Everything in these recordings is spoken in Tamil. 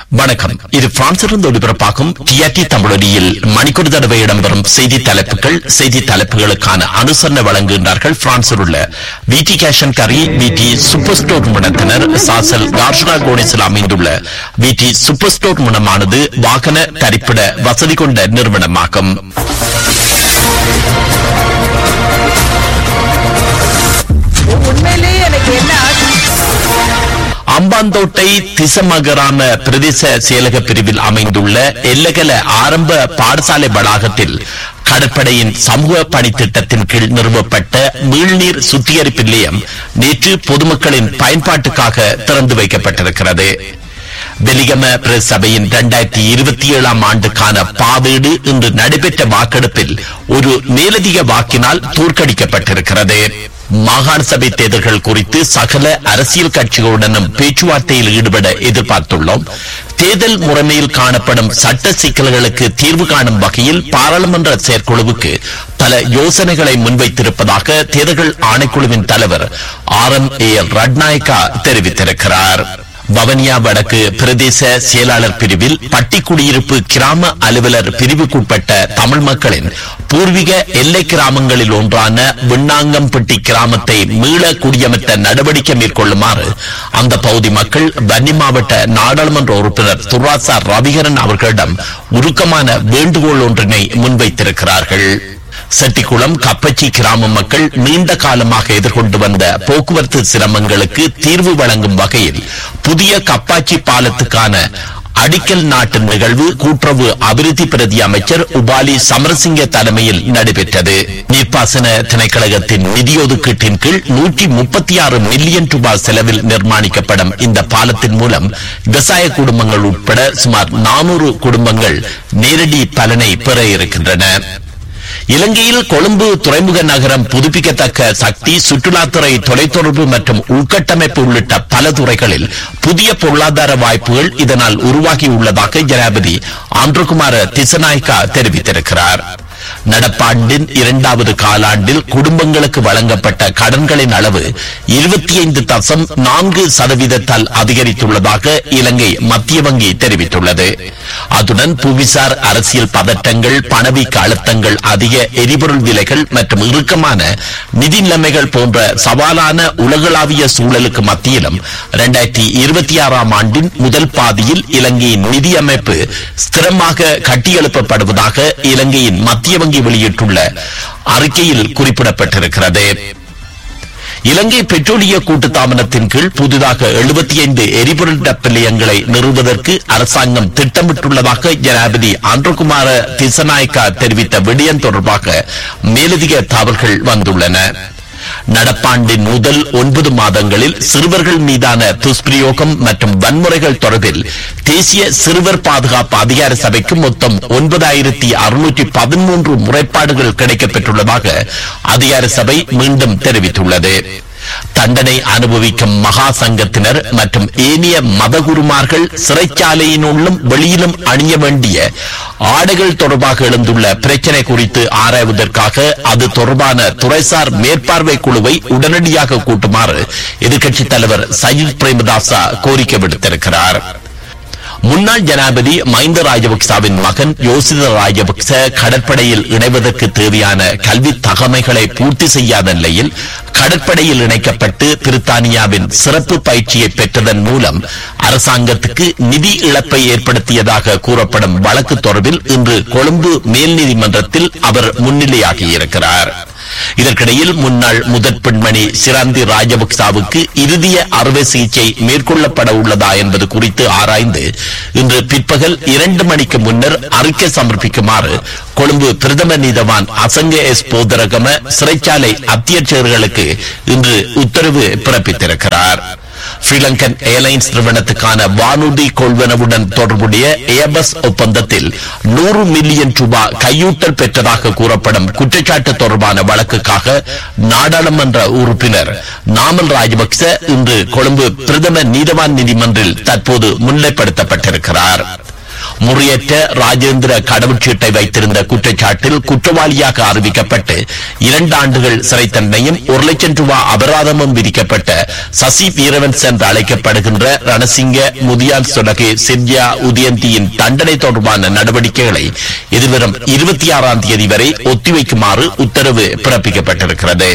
வணக்கம் இது பிரான்சிலிருந்து ஒளிபரப்பாகும் டிஆர்டி தமிழொலியில் மணிக்கூர் தடவை இடம்பெறும் செய்தி தலைப்புகள் செய்தி தலைப்புகளுக்கான அனுசரணை வழங்குகின்றார்கள் பிரான்சில் உள்ள விடி கேஷன் கரி விடி சூப்பர் ஸ்டோர் நிறுவனத்தினர் சாசல் கார்ஷனா கோனிஸில் அமைந்துள்ள விடி சூப்பர் ஸ்டோர் நிறுவனமானது வாகன தரிப்பிட வசதி கொண்ட நிறுவனமாகும் உண்மையிலேயே எனக்கு என்ன ஆச்சு அம்பாந்தோட்டை திசமகரான பிரதேச செயலக பிரிவில் அமைந்துள்ள எல்லகல ஆரம்ப பாடசாலை வளாகத்தில் கடற்படையின் சமூக பணித்திட்டத்தின் கீழ் நிறுவப்பட்ட மீள்நீர் சுத்திகரிப்பு நிலையம் நேற்று பொதுமக்களின் பயன்பாட்டுக்காக திறந்து வைக்கப்பட்டிருக்கிறது வெலிகம பிரஸ் சபையின் இரண்டாயிரத்தி இருபத்தி ஏழாம் ஆண்டுக்கான பாதீடு இன்று நடைபெற்ற வாக்கெடுப்பில் ஒரு மேலதிக வாக்கினால் தோற்கடிக்கப்பட்டிருக்கிறது மாகாண சபை தேர்தல்கள் குறித்து சகல அரசியல் கட்சிகளுடனும் பேச்சுவார்த்தையில் ஈடுபட எதிர்பார்த்துள்ளோம் தேர்தல் முறைமையில் காணப்படும் சட்ட சிக்கல்களுக்கு தீர்வு காணும் வகையில் பாராளுமன்ற செயற்குழுவுக்கு பல யோசனைகளை முன்வைத்திருப்பதாக தேர்தல்கள் ஆணைக்குழுவின் தலைவர் ஆர் எம் ஏ ரட்நாயக்கா தெரிவித்திருக்கிறார் வவனியா வடக்கு பிரதேச செயலாளர் பிரிவில் பட்டி குடியிருப்பு கிராம அலுவலர் பிரிவுக்குட்பட்ட தமிழ் மக்களின் பூர்வீக எல்லை கிராமங்களில் ஒன்றான விண்ணாங்கம்பட்டி கிராமத்தை மீள குடியமர்த்த நடவடிக்கை மேற்கொள்ளுமாறு அந்த பகுதி மக்கள் வன்னி மாவட்ட நாடாளுமன்ற உறுப்பினர் துர்ராசா ரவிகரன் அவர்களிடம் உருக்கமான வேண்டுகோள் ஒன்றினை முன்வைத்திருக்கிறார்கள் செட்டிக்குளம் கப்பச்சி கிராம மக்கள் நீண்ட காலமாக எதிர்கொண்டு வந்த போக்குவரத்து சிரமங்களுக்கு தீர்வு வழங்கும் வகையில் புதிய கப்பாச்சி பாலத்துக்கான அடிக்கல் நாட்டு நிகழ்வு கூட்டுறவு அபிவிருத்தி பிரதி அமைச்சர் உபாலி சமரசிங்க தலைமையில் நடைபெற்றது நீர்ப்பாசன திணைக்களகத்தின் நிதி ஒதுக்கீட்டின் கீழ் நூற்றி முப்பத்தி ஆறு மில்லியன் ரூபாய் செலவில் நிர்மாணிக்கப்படும் இந்த பாலத்தின் மூலம் விவசாய குடும்பங்கள் உட்பட சுமார் நானூறு குடும்பங்கள் நேரடி பலனை பெற இருக்கின்றன இலங்கையில் கொழும்பு துறைமுக நகரம் புதுப்பிக்கத்தக்க சக்தி சுற்றுலாத்துறை தொலைத்தொடர்பு மற்றும் உள்கட்டமைப்பு உள்ளிட்ட பல துறைகளில் புதிய பொருளாதார வாய்ப்புகள் இதனால் உருவாகியுள்ளதாக ஜனாபதி ஆந்திரகுமார திசநாயக்கா தெரிவித்திருக்கிறார் நடப்பாண்டின் இரண்டாவது காலாண்டில் குடும்பங்களுக்கு வழங்கப்பட்ட கடன்களின் அளவு இருபத்தி ஐந்து தசம் நான்கு சதவீதத்தால் அதிகரித்துள்ளதாக இலங்கை மத்திய வங்கி தெரிவித்துள்ளது அதுடன் புவிசார் அரசியல் பதட்டங்கள் பணவீக்க அழுத்தங்கள் அதிக எரிபொருள் விலைகள் மற்றும் இறுக்கமான நிதி நிலைமைகள் போன்ற சவாலான உலகளாவிய சூழலுக்கு மத்தியிலும் இரண்டாயிரத்தி இருபத்தி ஆறாம் ஆண்டின் முதல் பாதியில் இலங்கையின் நிதி அமைப்பு ஸ்திரமாக கட்டியெழுப்பப்படுவதாக இலங்கையின் மத்திய வங்கி வெளியிட்டுள்ள அறிக்கையில் குறிப்பிடப்பட்டிருக்கிறது இலங்கை பெட்ரோலிய கூட்டுத்தாபனத்தின் கீழ் புதிதாக எழுபத்தி ஐந்து எரிபொருள் டப் நிலையங்களை நிறுவுவதற்கு அரசாங்கம் திட்டமிட்டுள்ளதாக ஜனாதிபதி ஆந்திரகுமார திசநாயக்கா தெரிவித்த விடயம் தொடர்பாக மேலதிக தகவல்கள் வந்துள்ளன நடப்பாண்டின் முதல் ஒன்பது மாதங்களில் சிறுவர்கள் மீதான துஷ்பிரயோகம் மற்றும் வன்முறைகள் தொடர்பில் தேசிய சிறுவர் பாதுகாப்பு அதிகார சபைக்கு மொத்தம் ஒன்பதாயிரத்தி அறுநூற்றி பதிமூன்று முறைப்பாடுகள் கிடைக்கப்பெற்றுள்ளதாக அதிகார சபை மீண்டும் தெரிவித்துள்ளது தண்டனை அனுபவிக்கும் மகா சங்கத்தினர் மற்றும் ஏனைய மதகுருமார்கள் சிறைச்சாலையினுள்ளும் வெளியிலும் அணிய வேண்டிய ஆடைகள் தொடர்பாக எழுந்துள்ள பிரச்சனை குறித்து ஆராய்வதற்காக அது தொடர்பான துறைசார் மேற்பார்வை குழுவை உடனடியாக கூட்டுமாறு எதிர்க்கட்சித் தலைவர் சயித் பிரேமதாசா கோரிக்கை விடுத்திருக்கிறார் முன்னாள் ஜனாதிபதி மஹிந்த ராஜபக்சவின் மகன் யோசித ராஜபக்ச கடற்படையில் இணைவதற்கு தேவையான கல்வி தகமைகளை பூர்த்தி செய்யாத நிலையில் கடற்படையில் இணைக்கப்பட்டு பிரித்தானியாவின் சிறப்பு பயிற்சியை பெற்றதன் மூலம் அரசாங்கத்துக்கு நிதி இழப்பை ஏற்படுத்தியதாக கூறப்படும் வழக்கு தொடர்பில் இன்று கொழும்பு மேல் நீதிமன்றத்தில் அவர் முன்னிலையாகியிருக்கிறார் இதற்கிடையில் முன்னாள் முதற் பெண்மணி சிராந்தி ராஜபக்சாவுக்கு இறுதிய அறுவை சிகிச்சை மேற்கொள்ளப்பட உள்ளதா என்பது குறித்து ஆராய்ந்து இன்று பிற்பகல் இரண்டு மணிக்கு முன்னர் அறிக்கை சமர்ப்பிக்குமாறு கொழும்பு பிரதம நீதவான் அசங்க எஸ் போதரகம சிறைச்சாலை அத்தியட்சகர்களுக்கு இன்று உத்தரவு பிறப்பித்திருக்கிறார் ஸ்ரீலங்கன் ஏர்லைன்ஸ் நிறுவனத்துக்கான வானூர்தி கொள்வனவுடன் தொடர்புடைய ஏபஸ் ஒப்பந்தத்தில் நூறு மில்லியன் ரூபாய் கையூட்டல் பெற்றதாக கூறப்படும் குற்றச்சாட்டு தொடர்பான வழக்குக்காக நாடாளுமன்ற உறுப்பினர் நாமல் ராஜபக்ச இன்று கொழும்பு பிரதம நீதவான் நீதிமன்றில் தற்போது முன்னிலைப்படுத்தப்பட்டிருக்கிறார் முறையற்ற ராஜேந்திர கடவுச்சீட்டை வைத்திருந்த குற்றச்சாட்டில் குற்றவாளியாக அறிவிக்கப்பட்டு இரண்டு ஆண்டுகள் சிறை தண்டனையும் ஒரு லட்சம் ரூபாய் அபராதமும் விதிக்கப்பட்ட சசி வீரவன்ஸ் என்று அழைக்கப்படுகின்ற ரணசிங்க முதியான் சொலகே சித்யா உதயந்தியின் தண்டனை தொடர்பான நடவடிக்கைகளை எதிர்வரும் இருபத்தி ஆறாம் தேதி வரை ஒத்திவைக்குமாறு உத்தரவு பிறப்பிக்கப்பட்டிருக்கிறது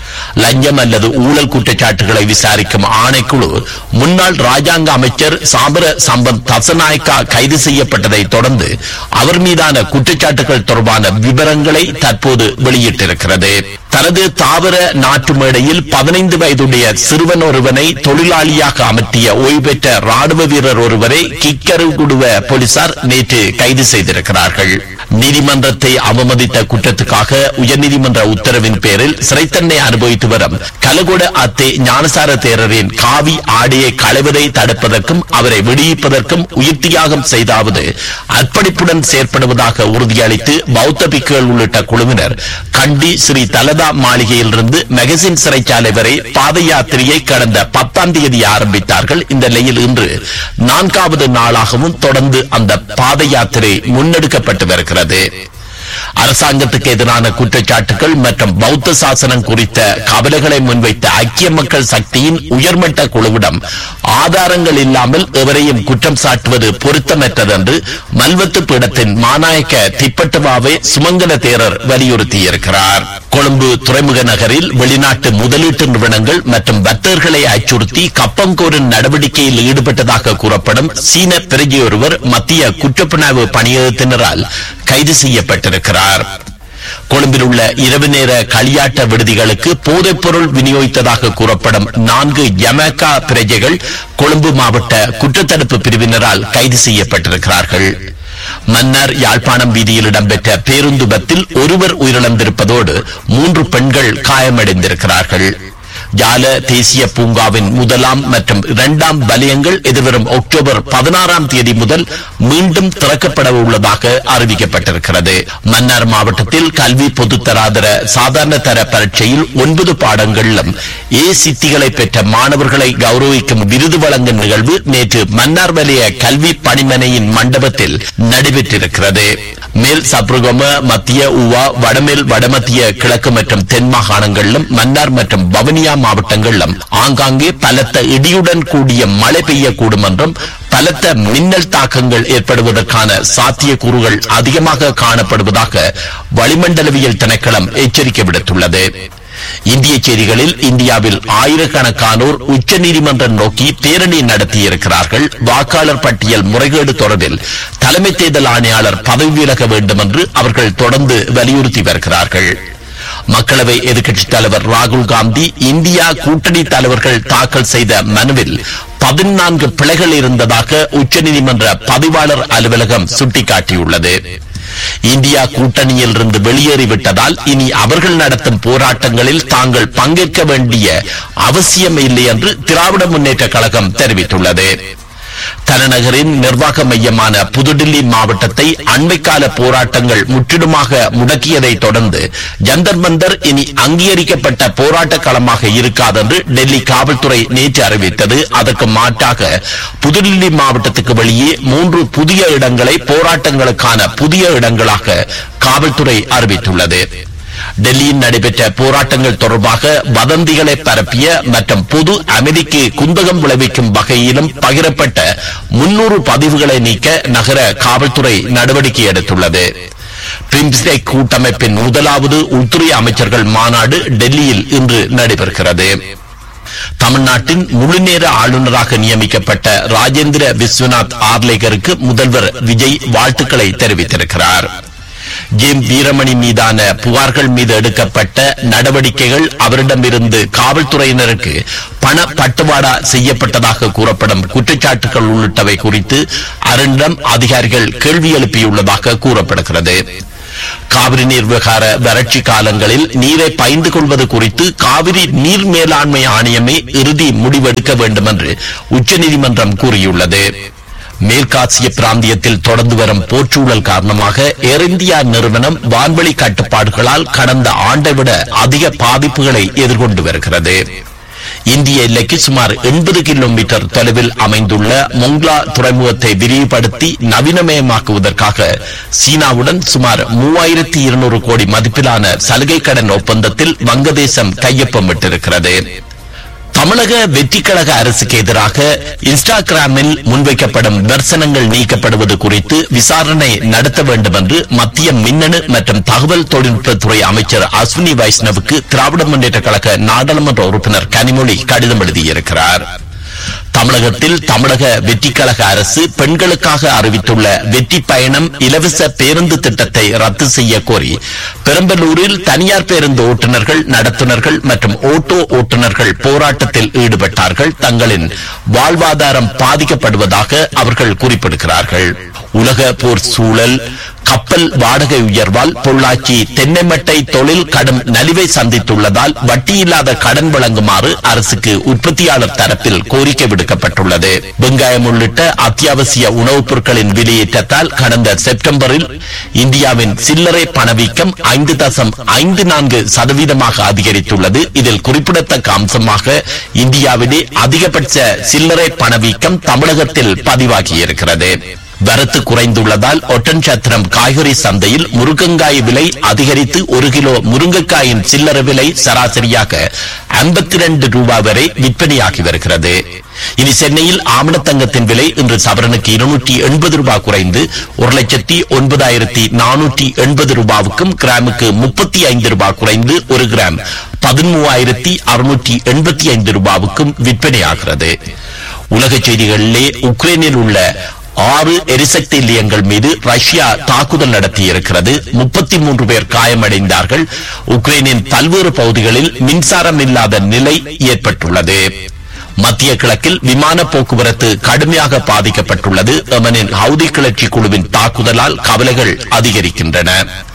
லஞ்சம் அல்லது ஊழல் குற்றச்சாட்டுகளை விசாரிக்கும் ஆணைக்குழு முன்னாள் ராஜாங்க அமைச்சர் சாபர சம்பத் தசநாயக்கா கைது செய்யப்பட்டதை தொடர்ந்து அவர் மீதான குற்றச்சாட்டுகள் தொடர்பான விவரங்களை தற்போது வெளியிட்டிருக்கிறது தனது தாவர நாட்டு மேடையில் பதினைந்து வயதுடைய சிறுவன் ஒருவனை தொழிலாளியாக அமர்த்திய ஓய்வு பெற்ற ராணுவ வீரர் ஒருவரை கிக்கருகுடுவ போலீசார் நேற்று கைது செய்திருக்கிறார்கள் நீதிமன்றத்தை அவமதித்த குற்றத்துக்காக உயர்நீதிமன்ற உத்தரவின் பேரில் சிறைத்தன்னை அனுபவித்து வரும் கலகொட அத்தே ஞானசார தேரரின் காவி ஆடையை களைவதை தடுப்பதற்கும் அவரை விடுவிப்பதற்கும் உயிர் தியாகம் செய்தாவது அர்ப்பணிப்புடன் செயற்படுவதாக உறுதியளித்து பௌத்த பிக்குகள் உள்ளிட்ட குழுவினர் கண்டி ஸ்ரீ தலதா மாளிகையிலிருந்து மெகசின் சிறைச்சாலை வரை பாத யாத்திரையை கடந்த பத்தாம் தேதி ஆரம்பித்தார்கள் இந்த நிலையில் இன்று நான்காவது நாளாகவும் தொடர்ந்து அந்த பாத யாத்திரை முன்னெடுக்கப்பட்டு வருகிறது அரசாங்கத்துக்கு எதிரான குற்றச்சாட்டுகள் மற்றும் பௌத்த சாசனம் குறித்த கவலைகளை முன்வைத்த ஐக்கிய மக்கள் சக்தியின் உயர்மட்ட குழுவிடம் ஆதாரங்கள் இல்லாமல் எவரையும் குற்றம் சாட்டுவது பொருத்தமற்றது என்று மல்வத்து பீடத்தின் மாநாயக்க திப்பட்டுவாவை சுமங்கல தேரர் வலியுறுத்தியிருக்கிறார் கொழும்பு துறைமுக நகரில் வெளிநாட்டு முதலீட்டு நிறுவனங்கள் மற்றும் வர்த்தகர்களை அச்சுறுத்தி கப்பங்கோரின் நடவடிக்கையில் ஈடுபட்டதாக கூறப்படும் சீன பிரஜை ஒருவர் மத்திய குற்றப்புலனாய்வு பணியகத்தினரால் கைது செய்யப்பட்டிருக்கிறார் கொழும்பில் உள்ள இரவு நேர களியாட்ட விடுதிகளுக்கு போதைப் பொருள் விநியோகித்ததாக கூறப்படும் நான்கு யமேக்கா பிரஜைகள் கொழும்பு மாவட்ட குற்றத்தடுப்பு பிரிவினரால் கைது செய்யப்பட்டிருக்கிறார்கள் மன்னார் யாழ்ப்பாணம் வீதியில் இடம்பெற்ற பேருந்து விபத்தில் ஒருவர் உயிரிழந்திருப்பதோடு மூன்று பெண்கள் காயமடைந்திருக்கிறார்கள் ஜால தேசிய பூங்காவின் முதலாம் மற்றும் இரண்டாம் வலயங்கள் எதிர்வரும் அக்டோபர் பதினாறாம் தேதி முதல் மீண்டும் திறக்கப்பட உள்ளதாக அறிவிக்கப்பட்டிருக்கிறது மன்னார் மாவட்டத்தில் கல்வி பொதுத்தராதர சாதாரண தர பரீட்சையில் ஒன்பது பாடங்களிலும் ஏ சித்திகளை பெற்ற மாணவர்களை கௌரவிக்கும் விருது வழங்கும் நிகழ்வு நேற்று மன்னார் வலய கல்வி பணிமனையின் மண்டபத்தில் நடைபெற்றிருக்கிறது மேல் சப்ருகம மத்திய உவா வடமேல் வடமத்திய கிழக்கு மற்றும் தென் மாகாணங்களிலும் மன்னார் மற்றும் வவுனியா மாவட்டங்களிலும் ஆங்காங்கே பலத்த இடியுடன் கூடிய மழை பெய்யக்கூடும் என்றும் பலத்த மின்னல் தாக்கங்கள் ஏற்படுவதற்கான சாத்தியக்கூறுகள் அதிகமாக காணப்படுவதாக வளிமண்டலவியல் திணைக்களம் எச்சரிக்கை விடுத்துள்ளது இந்திய செய்திகளில் இந்தியாவில் ஆயிரக்கணக்கானோர் உச்சநீதிமன்றம் நோக்கி பேரணி நடத்தியிருக்கிறார்கள் வாக்காளர் பட்டியல் முறைகேடு தொடர்பில் தலைமை தேர்தல் ஆணையாளர் பதவி விலக வேண்டும் என்று அவர்கள் தொடர்ந்து வலியுறுத்தி வருகிறார்கள் மக்களவை எதிர்க்கட்சித் தலைவர் ராகுல் காந்தி இந்தியா கூட்டணி தலைவர்கள் தாக்கல் செய்த மனுவில் பதினான்கு பிழைகள் இருந்ததாக உச்சநீதிமன்ற பதிவாளர் அலுவலகம் சுட்டிக்காட்டியுள்ளது இந்தியா கூட்டணியில் இருந்து வெளியேறிவிட்டதால் இனி அவர்கள் நடத்தும் போராட்டங்களில் தாங்கள் பங்கேற்க வேண்டிய அவசியம் இல்லை என்று திராவிட முன்னேற்ற கழகம் தெரிவித்துள்ளது தலைநகரின் நிர்வாக மையமான புதுடில்லி மாவட்டத்தை அண்மைக்கால போராட்டங்கள் முற்றிலுமாக முடக்கியதை தொடர்ந்து ஜந்தர் மந்தர் இனி அங்கீகரிக்கப்பட்ட போராட்ட களமாக இருக்காதென்று டெல்லி காவல்துறை நேற்று அறிவித்தது அதற்கு மாற்றாக புதுடில்லி மாவட்டத்துக்கு வெளியே மூன்று புதிய இடங்களை போராட்டங்களுக்கான புதிய இடங்களாக காவல்துறை அறிவித்துள்ளது டெல்லியில் நடைபெற்ற போராட்டங்கள் தொடர்பாக வதந்திகளை பரப்பிய மற்றும் பொது அமைதிக்கு குந்தகம் விளைவிக்கும் வகையிலும் பகிரப்பட்ட முன்னூறு பதிவுகளை நீக்க நகர காவல்துறை நடவடிக்கை எடுத்துள்ளது பிம்ஸ்டெக் கூட்டமைப்பின் முதலாவது உள்துறை அமைச்சர்கள் மாநாடு டெல்லியில் இன்று நடைபெறுகிறது தமிழ்நாட்டின் முழுநேர ஆளுநராக நியமிக்கப்பட்ட ராஜேந்திர விஸ்வநாத் ஆர்லேகருக்கு முதல்வர் விஜய் வாழ்த்துக்களை தெரிவித்திருக்கிறார் ஜேம் வீரமணி மீதான புகார்கள் மீது எடுக்கப்பட்ட நடவடிக்கைகள் அவரிடமிருந்து காவல்துறையினருக்கு பண பட்டுவாடா செய்யப்பட்டதாக கூறப்படும் குற்றச்சாட்டுகள் உள்ளிட்டவை குறித்து அரண்டம் அதிகாரிகள் கேள்வி எழுப்பியுள்ளதாக கூறப்படுகிறது காவிரி நீர் விவகார வறட்சி காலங்களில் நீரை பகிர்ந்து கொள்வது குறித்து காவிரி நீர் மேலாண்மை ஆணையமே இறுதி முடிவெடுக்க வேண்டும் என்று உச்சநீதிமன்றம் கூறியுள்ளது மேற்காசிய பிராந்தியத்தில் தொடர்ந்து வரும் போர்ச்சூழல் காரணமாக ஏர் இந்தியா நிறுவனம் வான்வெளி கட்டுப்பாடுகளால் கடந்த ஆண்டை விட அதிக பாதிப்புகளை எதிர்கொண்டு வருகிறது இந்திய எல்லைக்கு சுமார் எண்பது கிலோமீட்டர் தொலைவில் அமைந்துள்ள மொங்லா துறைமுகத்தை விரிவுபடுத்தி நவீனமயமாக்குவதற்காக சீனாவுடன் சுமார் மூவாயிரத்தி இருநூறு கோடி மதிப்பிலான சலுகை கடன் ஒப்பந்தத்தில் வங்கதேசம் கையொப்பமிட்டிருக்கிறது தமிழக வெற்றி கழக அரசுக்கு எதிராக இன்ஸ்டாகிராமில் முன்வைக்கப்படும் விமர்சனங்கள் நீக்கப்படுவது குறித்து விசாரணை நடத்த வேண்டும் என்று மத்திய மின்னணு மற்றும் தகவல் தொழில்நுட்பத்துறை அமைச்சர் அஸ்வினி வைஷ்ணவுக்கு திராவிட முன்னேற்ற கழக நாடாளுமன்ற உறுப்பினர் கனிமொழி கடிதம் எழுதியிருக்கிறார் தமிழகத்தில் தமிழக வெற்றி கழக அரசு பெண்களுக்காக அறிவித்துள்ள வெற்றி பயணம் இலவச பேருந்து திட்டத்தை ரத்து செய்ய கோரி பெரம்பலூரில் தனியார் பேருந்து ஓட்டுநர்கள் நடத்துனர்கள் மற்றும் ஓட்டோ ஓட்டுநர்கள் போராட்டத்தில் ஈடுபட்டார்கள் தங்களின் வாழ்வாதாரம் பாதிக்கப்படுவதாக அவர்கள் குறிப்பிடுகிறார்கள் உலக போர் சூழல் கப்பல் வாடகை உயர்வால் பொள்ளாச்சி தென்னைமட்டை தொழில் கடும் நலிவை சந்தித்துள்ளதால் வட்டியில்லாத கடன் வழங்குமாறு அரசுக்கு உற்பத்தியாளர் தரப்பில் கோரிக்கை விடுக்கப்பட்டுள்ளது வெங்காயம் உள்ளிட்ட அத்தியாவசிய உணவுப் பொருட்களின் விலையேற்றத்தால் கடந்த செப்டம்பரில் இந்தியாவின் சில்லறை பணவீக்கம் ஐந்து தசம் ஐந்து நான்கு சதவீதமாக அதிகரித்துள்ளது இதில் குறிப்பிடத்தக்க அம்சமாக இந்தியாவிலே அதிகபட்ச சில்லறை பணவீக்கம் தமிழகத்தில் பதிவாகியிருக்கிறது வரத்து குறைந்துள்ளதால் ஒட்டன்சத்திரம் காய்கறி சந்தையில் முருங்கங்காய் விலை அதிகரித்து ஒரு கிலோ முருங்கைக்காயின் சில்லறை விலை சராசரியாக ஐம்பத்தி ரெண்டு ரூபாய் வரை விற்பனையாகி வருகிறது இனி சென்னையில் ஆமணத்தங்கத்தின் விலை இன்று சவரனுக்கு இருநூற்றி எண்பது ரூபாய் குறைந்து ஒரு லட்சத்தி ஒன்பதாயிரத்தி நானூற்றி எண்பது ரூபாவுக்கும் கிராமுக்கு முப்பத்தி ஐந்து ரூபாய் குறைந்து ஒரு கிராம் பதிமூவாயிரத்தி அறுநூற்றி எண்பத்தி ஐந்து ரூபாவுக்கும் விற்பனையாகிறது உலக செய்திகளிலே உக்ரைனில் உள்ள ஆறு எரிசக்தி நிலையங்கள் மீது ரஷ்யா தாக்குதல் நடத்தியிருக்கிறது முப்பத்தி மூன்று பேர் காயமடைந்தார்கள் உக்ரைனின் பல்வேறு பகுதிகளில் மின்சாரம் இல்லாத நிலை ஏற்பட்டுள்ளது மத்திய கிழக்கில் விமான போக்குவரத்து கடுமையாக பாதிக்கப்பட்டுள்ளது எமனின் ஹவுதி கிளர்ச்சி குழுவின் தாக்குதலால் கவலைகள் அதிகரிக்கின்றன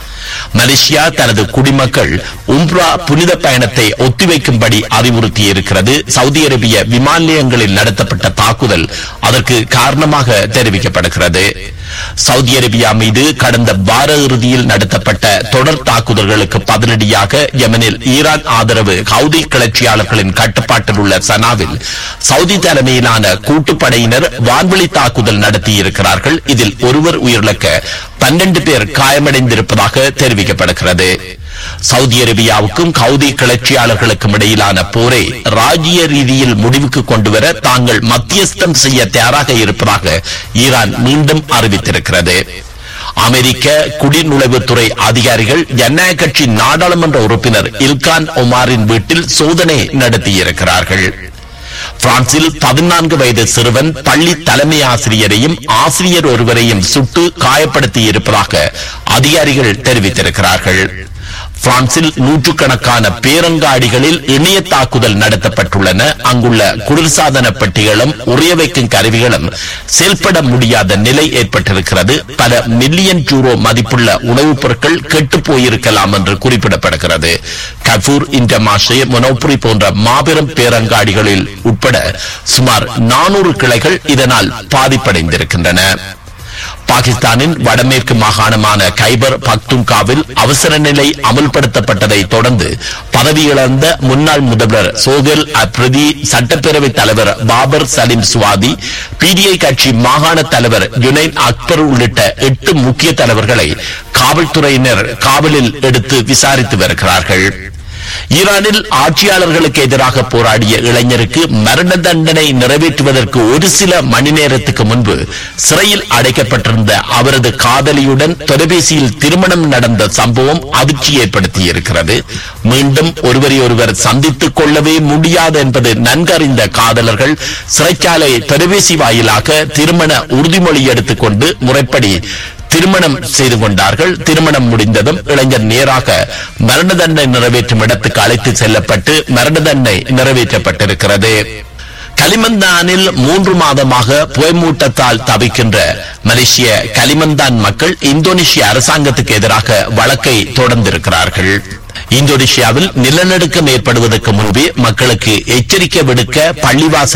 மலேசியா தனது குடிமக்கள் உம்ரா புனித பயணத்தை ஒத்திவைக்கும்படி அறிவுறுத்தியிருக்கிறது சவுதி அரேபிய விமான நிலையங்களில் நடத்தப்பட்ட தாக்குதல் அதற்கு காரணமாக தெரிவிக்கப்படுகிறது சவுதி அரேபியா மீது கடந்த வார இறுதியில் நடத்தப்பட்ட தொடர் தாக்குதல்களுக்கு பதிலடியாக யமனில் ஈரான் ஆதரவு ஹவுதி கிளர்ச்சியாளர்களின் கட்டுப்பாட்டில் உள்ள சனாவில் சவுதி தலைமையிலான கூட்டுப்படையினர் வான்வெளி தாக்குதல் நடத்தியிருக்கிறார்கள் இதில் ஒருவர் உயிரிழக்க பன்னெண்டு பேர் காயமடைந்திருப்பதாக தெரிவிக்கப்படுகிறது சவுதி அரேபியாவுக்கும் ஹவுதி கிளர்ச்சியாளர்களுக்கும் இடையிலான போரை ராஜ்ய ரீதியில் முடிவுக்கு கொண்டுவர தாங்கள் மத்தியஸ்தம் செய்ய தயாராக இருப்பதாக ஈரான் மீண்டும் அறிவித்திருக்கிறது அமெரிக்க குடிநுழைவுத்துறை அதிகாரிகள் ஜனநாயக கட்சி நாடாளுமன்ற உறுப்பினர் இல்கான் ஒமாரின் வீட்டில் சோதனை நடத்தியிருக்கிறார்கள் பிரான்சில் பதினான்கு வயது சிறுவன் பள்ளி தலைமை ஆசிரியரையும் ஆசிரியர் ஒருவரையும் சுட்டு காயப்படுத்தி இருப்பதாக அதிகாரிகள் தெரிவித்திருக்கிறார்கள் பிரான்சில் நூற்றுக்கணக்கான பேரங்காடிகளில் இணைய தாக்குதல் நடத்தப்பட்டுள்ளன அங்குள்ள குளிர்சாதன பெட்டிகளும் உறைய வைக்கும் கருவிகளும் செயல்பட முடியாத நிலை ஏற்பட்டிருக்கிறது பல மில்லியன் யூரோ மதிப்புள்ள உணவுப் பொருட்கள் கெட்டு போயிருக்கலாம் என்று குறிப்பிடப்படுகிறது கபூர் இன்டமாஷே மொனோபுரி போன்ற மாபெரும் பேரங்காடிகளில் உட்பட சுமார் நானூறு கிளைகள் இதனால் பாதிப்படைந்திருக்கின்றன பாகிஸ்தானின் வடமேற்கு மாகாணமான கைபர் பக்துன்காவில் அவசர நிலை அமல்படுத்தப்பட்டதை தொடர்ந்து பதவியிழந்த முன்னாள் முதல்வர் சோகல் அப்ரதி சட்டப்பேரவை தலைவர் பாபர் சலீம் சுவாதி பிடிஐ கட்சி மாகாண தலைவர் யுனைன் அக்பர் உள்ளிட்ட எட்டு முக்கிய தலைவர்களை காவல்துறையினர் காவலில் எடுத்து விசாரித்து வருகிறார்கள் ஈரானில் ஆட்சியாளர்களுக்கு எதிராக போராடிய இளைஞருக்கு மரண தண்டனை நிறைவேற்றுவதற்கு ஒரு சில மணி நேரத்துக்கு முன்பு சிறையில் அடைக்கப்பட்டிருந்த அவரது காதலியுடன் தொலைபேசியில் திருமணம் நடந்த சம்பவம் அதிர்ச்சி ஏற்படுத்தியிருக்கிறது மீண்டும் ஒருவரை ஒருவர் சந்தித்துக் கொள்ளவே முடியாது என்பது நன்கறிந்த காதலர்கள் சிறைச்சாலை தொலைபேசி வாயிலாக திருமண உறுதிமொழி எடுத்துக்கொண்டு முறைப்படி திருமணம் செய்து கொண்டார்கள் திருமணம் முடிந்ததும் இளைஞர் நேராக மரண தண்டனை நிறைவேற்றும் இடத்துக்கு அழைத்து செல்லப்பட்டு மரண தண்டனை நிறைவேற்றப்பட்டிருக்கிறது களிமந்தானில் மூன்று மாதமாக புயமூட்டத்தால் தவிக்கின்ற மலேசிய களிமந்தான் மக்கள் இந்தோனேஷிய அரசாங்கத்துக்கு எதிராக வழக்கை தொடர்ந்திருக்கிறார்கள் இந்தோனேஷியாவில் நிலநடுக்கம் ஏற்படுவதற்கு முன்பே மக்களுக்கு எச்சரிக்கை விடுக்க பள்ளிவாசல்